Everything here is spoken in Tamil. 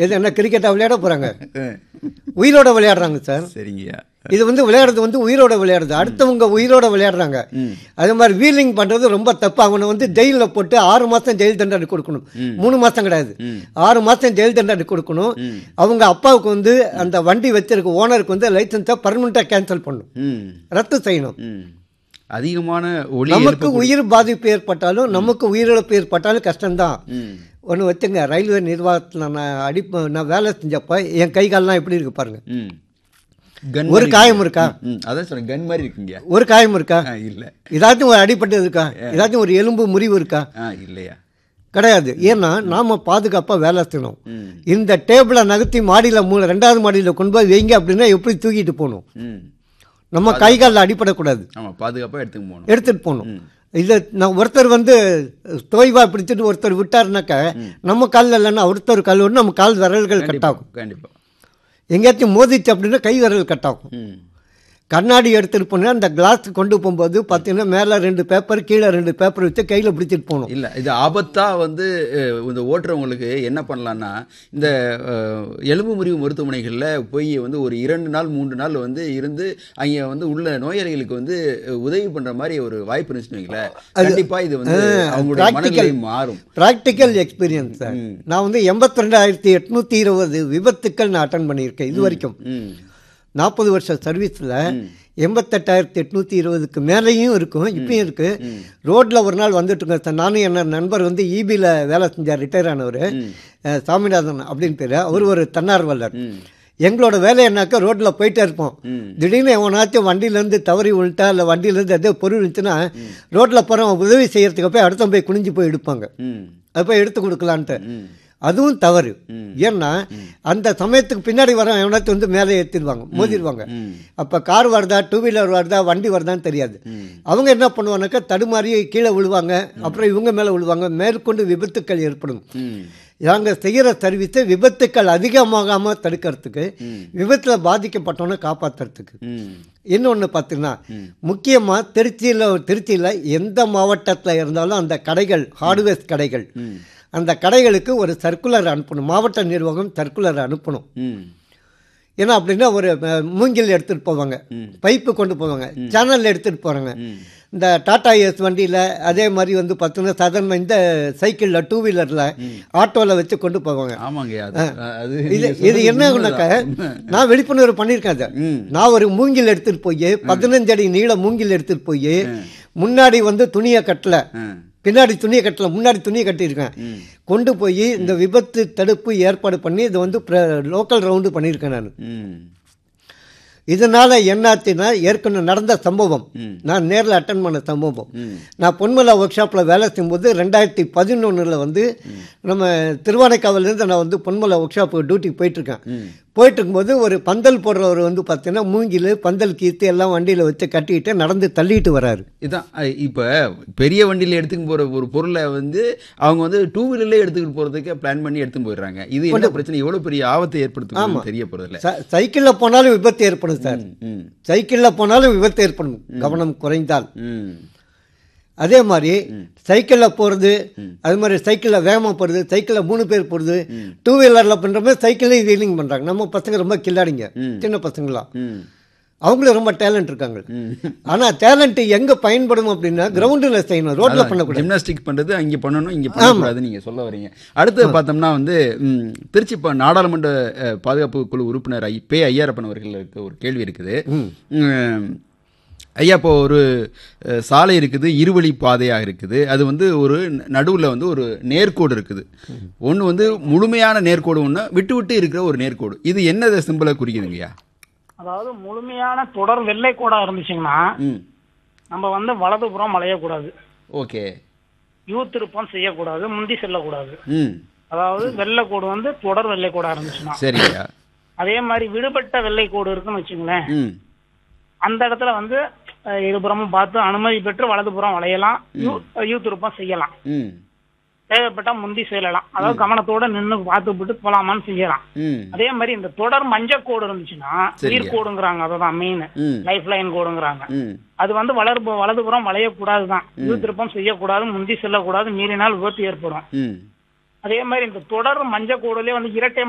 எது என்ன கிரிக்கெட்டா விளையாட போறாங்க அஹ், உயிரோட விளையாடுறாங்க சார் சரிங்கய்யா இது வந்து விளையாடுறது வந்து உயிரோட விளையாடுறது அடுத்தவங்க உயிரோட விளையாடுறாங்க அதே மாதிரி வீலிங் பண்றது ரொம்ப தப்பு அவனை வந்து ஜெயில போட்டு ஆறு மாசம் ஜெயில் தண்டனை கொடுக்கணும் மூணு மாசம் கிடையாது ஆறு மாசம் ஜெயில் தண்டனை கொடுக்கணும் அவங்க அப்பாவுக்கு வந்து அந்த வண்டி வச்சிருக்க ஓனருக்கு வந்து லைசன்ஸை பர்மனெண்டா கேன்சல் பண்ணும் ம் ரத்து செய்யணும் ம் அதிகமான ஒளி நமக்கு உயிர் பாதிப்பு ஏற்பட்டாலும் நமக்கு உயிரிழப்பு ஏற்பட்டாலும் கஷ்டம்தான் ம் ஒன்று வச்சுங்க ரயில்வே நிர்வாகத்தில் நான் அடி நான் வேலை செஞ்சப்ப என் கை கால்லாம் எப்படி இருக்கு பாருங்க ம் கன் ஒரு மாதிரி காயம் இருக்கு. இருக்கா ம் அதான் சொல்றேன் கன் மாதிரி இருக்குங்க ஒரு காயம் இருக்கா ஆ இல்ல ஏதாச்சும் ஒரு அடிபட்டது இருக்கா ஏதாச்சும் ஒரு எலும்பு முறிவு இருக்கா ஆ இல்லையா கிடையாது ஏன்னா நாம பாதுகாப்பா வேலை செய்யணும் ம் இந்த டேபிளை நகர்த்தி மாடியில் மூணு ரெண்டாவது மாடியில் கொண்டு போய் வைங்க அப்படின்னா எப்படி தூக்கிட்டு போகணும் ம் நம்ம கை காலில் அடிபடக்கூடாது ஆமா பாதுகாப்பா எடுத்துக்க போகணும் எடுத்துட்டு போகணும் இது நான் ஒருத்தர் வந்து தோய்வா பிடிச்சிட்டு ஒருத்தர் விட்டாருனாக்க நம்ம காலில் இல்லைன்னா ஒருத்தர் கால் வந்து நம்ம கால் விரல்கள் கட் ஆகும் கண்டிப்பா எங்கேயாச்சும் மோதிச்சு அப்படின்னா கை விரல் கட் ஆகும் ம் கண்ணாடி எடுத்துட்டு போனா அந்த கிளாஸ் கொண்டு போகும்போது பார்த்தீங்கன்னா மேலே ரெண்டு பேப்பர் கீழே ரெண்டு பேப்பர் வச்சு கையில் பிடிச்சிட்டு போகணும் இல்ல இது ஆபத்தா வந்து அஹ், இந்த ஓட்டுறவங்களுக்கு என்ன பண்ணலாம்னா இந்த அஹ், எலும்பு முறிவு மருத்துவமனைகள்ல போய் வந்து ஒரு இரண்டு நாள் மூன்று நாள் வந்து இருந்து அங்க வந்து உள்ள நோயாளிகளுக்கு வந்து அஹ், உதவி பண்ற மாதிரி ஒரு வாய்ப்பு இருந்துச்சுன்னு வைங்களேன் கண்டிப்பா இது வந்து அவங்களுடைய practical. மனநிலை மாறும் ப்ராக்டிக்கல் எக்ஸ்பீரியன்ஸ் சார் நான் வந்து எண்பத்தி ரெண்டாயிரத்தி எட்நூத்தி இருபது விபத்துக்கள் நான் அட்டன் பண்ணியிருக்கேன் இது வரைக்கும் ம் நாற்பது வருஷம் சர்வீஸில் எண்பத்தெட்டாயிரத்தி எட்நூத்தி இருபதுக்கு மேலேயும் இருக்கும் இப்பயும் இருக்கு ரோட்ல ஒரு நாள் வந்துட்டு இருக்கேன் சார் நானும் என்ன நண்பர் வந்து ஈபியில் வேலை செஞ்சார் ரிட்டையர் ஆனவர் சாமிநாதன் அப்படின்னு பேர் அவர் ஒரு தன்னார்வலர் எங்களோட வேலை என்னாக்கா ரோட்ல போயிட்டே இருப்போம் திடீர்னு எவனாச்சும் வண்டியிலேருந்து தவறி விழுட்டா இல்லை வண்டியிலேருந்து எதோ பொருள் இருந்துச்சுன்னா ரோட்ல போகிறவன் உதவி செய்யறதுக்கு போய் அடுத்த போய் குனிஞ்சு போய் எடுப்பாங்க ம் அது போய் எடுத்து கொடுக்கலான்ட்டு அதுவும் தவறு ஏன்னா அந்த சமயத்துக்கு பின்னாடி வர எவனாச்சும் வந்து மேலே ஏற்றிடுவாங்க மோதிடுவாங்க ம் அப்போ கார் வருதா டூ வீலர் வருதா வண்டி வருதான்னு தெரியாது அவங்க என்ன பண்ணுவாங்கனாக்கா தடுமாறி கீழே விழுவாங்க அப்புறம் இவங்க மேலே விழுவாங்க மேற்கொண்டு விபத்துக்கள் ஏற்படும் ம் நாங்கள் செய்கிற சர்வீஸை விபத்துக்கள் அதிகமாகாமல் தடுக்கிறதுக்கு விபத்தில் பாதிக்கப்பட்டவனை காப்பாற்றுறதுக்கு ம் இன்னொன்று பார்த்தீங்கன்னா முக்கியமாக திருச்சியில் திருச்சியில் எந்த மாவட்டத்தில் இருந்தாலும் அந்த கடைகள் ஹார்ட்வேர்ஸ் கடைகள் அந்த கடைகளுக்கு ஒரு சர்க்குலர் அனுப்பணும் மாவட்ட நிர்வாகம் சர்க்குலர் அனுப்பணும் ம் ஏன்னா அப்படின்னா ஒரு அஹ், மூங்கில் எடுத்துகிட்டு போவாங்க பைப்பு கொண்டு போவாங்க சேனல் எடுத்துகிட்டு போகிறாங்க இந்த டாடா ஏஸ் வண்டியில் அதே மாதிரி வந்து பார்த்தீங்கன்னா சாதாரண இந்த சைக்கிளில் டூ வீலரில் ஆட்டோவில் வச்சு கொண்டு போவாங்க ஆமாங்க அது அது இது நீங்க இது சொல்றது என்னன்னாக்கா உண்மைதான். நான் விழிப்புணர்வு பண்ணியிருக்கேன் அதை ம். நான் ஒரு மூங்கில் எடுத்துட்டு போய் பதினஞ்சு அடி நீள மூங்கில் எடுத்துட்டு போய் முன்னாடி வந்து துணியை கட்டல ஆ. பின்னாடி துணியை கட்டல முன்னாடி துணியை கட்டியிருக்கேன் கொண்டு போய் இந்த விபத்து தடுப்பு ஏற்பாடு பண்ணி இதை வந்து லோக்கல் ரவுண்டு பண்ணியிருக்கேன் நான் ம் இதனால என்னாச்சுன்னா ஏற்கனவே நடந்த சம்பவம் நான் நேரில் அட்டன் பண்ண சம்பவம் நான் பொன்மலா ஒர்க் ஷாப்பில் வேலை செய்யும்போது ரெண்டாயிரத்தி பதினொன்றில் வந்து நம்ம திருவானைக்காவிலேருந்து நான் வந்து பொன்மலா ஒர்க் ஷாப்புக்கு டியூட்டிக்கு போயிட்டுருக்கேன் போயிட்டு இருக்கும்போது ஒரு பந்தல் போடுறவர் வந்து பார்த்தீங்கன்னா மூங்கில் பந்தல் கீத்து எல்லாம் வண்டியில் வச்சு கட்டிக்கிட்டு நடந்து தள்ளிட்டு வராரு இதான் அஹ், இப்ப பெரிய வண்டியில எடுத்துட்டு போற ஒரு பொருளை வந்து அவங்க வந்து டூ வீலர்ல எடுத்துக்கிட்டு போறதுக்கு பிளான் பண்ணி எடுத்துட்டு போயிடுறாங்க இது என்ன பிரச்சனை எவ்வளவு பெரிய ஆபத்தை ஏற்படுத்தும் தெரிய போறது இல்ல ச- சைக்கிளில் போனாலும் விபத்து ஏற்படும் சார் ம் சைக்கிளில் போனாலும் விபத்து ஏற்படும் கவனம் குறைந்தால் ம் அதே மாதிரி சைக்கிளில் போகிறது அது மாதிரி சைக்கிளில் வேகமாக போகிறது சைக்கிளில் மூணு பேர் போகிறது டூ வீலரில் பண்ணுற மாதிரி சைக்கிளையும் வீலிங் பண்ணுறாங்க நம்ம பசங்க ரொம்ப கில்லாடிங்க சின்ன பசங்களாம் ம் அவங்களும் ரொம்ப டேலண்ட் இருக்காங்க ஆனால் டேலண்ட் எங்கே பயன்படும் அப்படின்னா கிரவுண்டில் செய்யணும் ரோட்டில் பண்ணக்கூடாது ஜிம்னாஸ்டிக் பண்றது அங்க பண்ணணும் இங்க பண்ணக்கூடாது நீங்க சொல்ல வரீங்க அடுத்து பார்த்தோம்னா வந்து ம், திருச்சி ப- நாடாளுமன்ற அஹ், பாதுகாப்பு குழு உறுப்பினர் ஐ பே ஐயாரப்பன் அவர்களுக்கு ஒரு கேள்வி இருக்குது ம், ஐயா இப்போ ஒரு அஹ், சாலை இருக்குது இருவழி பாதையாக இருக்குது அது வந்து ஒரு நடுவில் வந்து ஒரு நேர்கோடு இருக்குது ஒன்று வந்து முழுமையான நேர்கோடு ஒன்று விட்டு விட்டு இருக்கிற ஒரு நேர்கோடு இது என்ன சிம்பிளை குறிக்குதுங்கய்யா அதாவது முழுமையான தொடர் வெள்ளை கோடா இருந்துச்சுங்கன்னா ம் நம்ம வந்து வலதுபுறம் வளையக்கூடாது ஓகே யூ திருப்பம் செய்யக்கூடாது முந்தி செல்லக்கூடாது ம் அதாவது வெள்ளை கோடு வந்து தொடர் வெள்ளை கோடா இருந்துச்சுன்னா சரிங்கய்யா அதே மாதிரி விடுபட்ட வெள்ளை கோடு இருக்குன்னு வச்சுங்களேன் ம் அந்த இடத்துல வந்து அஹ், இருபுறமும் பார்த்து அனுமதி பெற்று வலதுபுறம் வளையலாம் யூ யூ திருப்பம் செய்யலாம் ம் தேவைப்பட்டா முந்தி செல்லலாம் அதாவது கவனத்தோட நின்று பார்த்து விட்டு போலாமான்னு செய்யலாம் ம் அதே மாதிரி இந்த தொடர் மஞ்சள் கோடு இருந்துச்சுன்னா சரிங்க. உயிர் கோடுங்கிறாங்க அதான் மெயின் ம் லைஃப் லைன் கோடுங்கிறாங்க ம் அது வந்து வலது வலதுபுறம் வளையக்கூடாது தான் யூ திருப்பம் செய்யக்கூடாது முந்தி செல்லக்கூடாது மீறினால் விபத்து ஏற்படும் ம் அதே மாதிரி இந்த தொடர் மஞ்சள் கோடுலயே வந்து இரட்டை